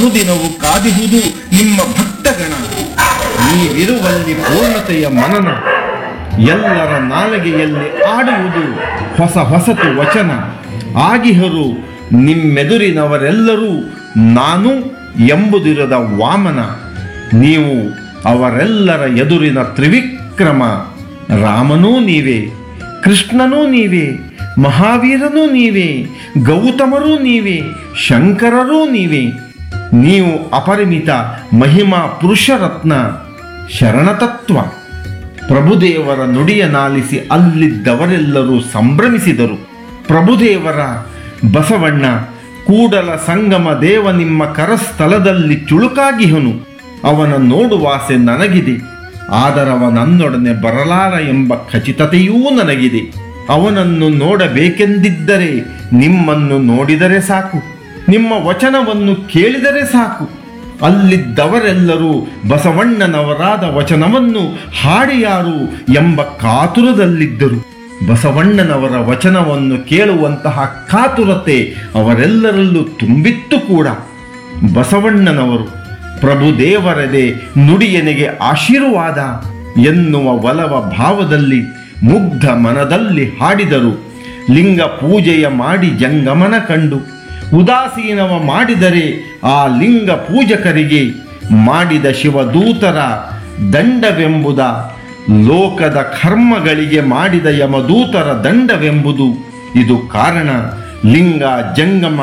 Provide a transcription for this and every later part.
ಅನುದಿನವು ಕಾದಿಹುದು ನಿಮ್ಮ ಭಕ್ತಗಣ ನೀವಿರುವಲ್ಲಿ ಪೂರ್ಣತೆಯ ಮನನ ಎಲ್ಲರ ನಾಲಿಗೆಯಲ್ಲಿ ಆಡುವುದು ಹೊಸ ಹೊಸತು ವಚನ ಆಗಿಹರು ನಿಮ್ಮೆದುರಿನವರೆಲ್ಲರೂ ನಾನು ಎಂಬುದಿರದ ವಾಮನ ನೀವು ಅವರೆಲ್ಲರ ಎದುರಿನ ತ್ರಿವಿಕ್ರಮ ರಾಮನೂ ನೀವೇ ಕೃಷ್ಣನೂ ನೀವೇ ಮಹಾವೀರನೂ ನೀವೇ ಗೌತಮರೂ ನೀವೇ ಶಂಕರರೂ ನೀವೇ ನೀವು ಅಪರಿಮಿತ ಮಹಿಮಾ ಪುರುಷರತ್ನ ಶರಣತತ್ವ ಪ್ರಭುದೇವರ ನುಡಿಯನಾಲಿಸಿ ಅಲ್ಲಿದ್ದವರೆಲ್ಲರೂ ಸಂಭ್ರಮಿಸಿದರು ಪ್ರಭುದೇವರ ಬಸವಣ್ಣ ಕೂಡಲ ಸಂಗಮ ದೇವ ನಿಮ್ಮ ಕರಸ್ಥಲದಲ್ಲಿ ಚುಳುಕಾಗಿಹನು ಅವನ ನೋಡುವಾಸೆ ನನಗಿದೆ ಆದರವ ನನ್ನೊಡನೆ ಬರಲಾರ ಎಂಬ ಖಚಿತತೆಯೂ ನನಗಿದೆ ಅವನನ್ನು ನೋಡಬೇಕೆಂದಿದ್ದರೆ ನಿಮ್ಮನ್ನು ನೋಡಿದರೆ ಸಾಕು ನಿಮ್ಮ ವಚನವನ್ನು ಕೇಳಿದರೆ ಸಾಕು ಅಲ್ಲಿದ್ದವರೆಲ್ಲರೂ ಬಸವಣ್ಣನವರಾದ ವಚನವನ್ನು ಹಾಡಿಯಾರು ಎಂಬ ಕಾತುರದಲ್ಲಿದ್ದರು ಬಸವಣ್ಣನವರ ವಚನವನ್ನು ಕೇಳುವಂತಹ ಕಾತುರತೆ ಅವರೆಲ್ಲರಲ್ಲೂ ತುಂಬಿತ್ತು ಕೂಡ ಬಸವಣ್ಣನವರು ಪ್ರಭುದೇವರದೆ ನುಡಿಯನಿಗೆ ಆಶೀರ್ವಾದ ಎನ್ನುವ ಒಲವ ಭಾವದಲ್ಲಿ ಮುಗ್ಧ ಮನದಲ್ಲಿ ಹಾಡಿದರು ಲಿಂಗ ಪೂಜೆಯ ಮಾಡಿ ಜಂಗಮನ ಕಂಡು ಉದಾಸೀನವ ಮಾಡಿದರೆ ಆ ಲಿಂಗ ಪೂಜಕರಿಗೆ ಮಾಡಿದ ಶಿವದೂತರ ದಂಡವೆಂಬುದ ಲೋಕದ ಕರ್ಮಗಳಿಗೆ ಮಾಡಿದ ಯಮದೂತರ ದಂಡವೆಂಬುದು ಇದು ಕಾರಣ ಲಿಂಗ ಜಂಗಮ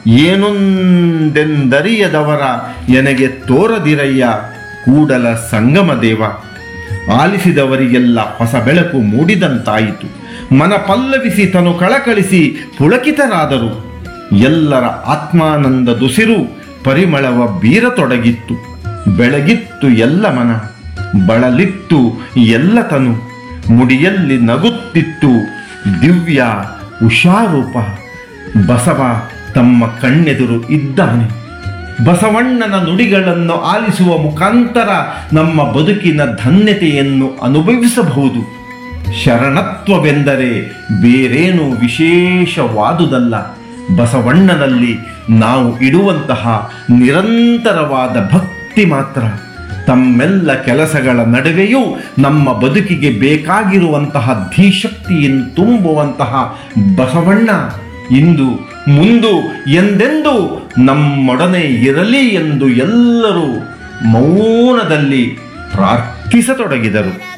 ಏನೊಂದೆಂದರಿಯದವರ ಎನಗೆ ತೋರದಿರಯ್ಯ ಕೂಡಲ ಸಂಗಮ ದೇವ ಆಲಿಸಿದವರಿಗೆಲ್ಲ ಹೊಸ ಬೆಳಕು ಮೂಡಿದಂತಾಯಿತು ಮನ ಪಲ್ಲವಿಸಿ ತನು ಕಳಕಳಿಸಿ ಪುಳಕಿತರಾದರು ಎಲ್ಲರ ಆತ್ಮಾನಂದ ದುಸಿರು ಪರಿಮಳವ ಬೀರತೊಡಗಿತ್ತು ಬೆಳಗಿತ್ತು ಎಲ್ಲ ಮನ ಬಳಲಿತ್ತು ಎಲ್ಲ ತನು ಮುಡಿಯಲ್ಲಿ ನಗುತ್ತಿತ್ತು ದಿವ್ಯ ಉಷಾರೂಪ ಬಸವ ತಮ್ಮ ಕಣ್ಣೆದುರು ಇದ್ದಾನೆ ಬಸವಣ್ಣನ ನುಡಿಗಳನ್ನು ಆಲಿಸುವ ಮುಖಾಂತರ ನಮ್ಮ ಬದುಕಿನ ಧನ್ಯತೆಯನ್ನು ಅನುಭವಿಸಬಹುದು ಶರಣತ್ವವೆಂದರೆ ಬೇರೇನು ವಿಶೇಷವಾದುದಲ್ಲ ಬಸವಣ್ಣನಲ್ಲಿ ನಾವು ಇಡುವಂತಹ ನಿರಂತರವಾದ ಭಕ್ತಿ ಮಾತ್ರ ತಮ್ಮೆಲ್ಲ ಕೆಲಸಗಳ ನಡುವೆಯೂ ನಮ್ಮ ಬದುಕಿಗೆ ಬೇಕಾಗಿರುವಂತಹ ಧೀಶಕ್ತಿಯನ್ನು ತುಂಬುವಂತಹ ಬಸವಣ್ಣ ಇಂದು ಮುಂದು ಎಂದೆಂದು ನಮ್ಮೊಡನೆ ಇರಲಿ ಎಂದು ಎಲ್ಲರೂ ಮೌನದಲ್ಲಿ ಪ್ರಾರ್ಥಿಸತೊಡಗಿದರು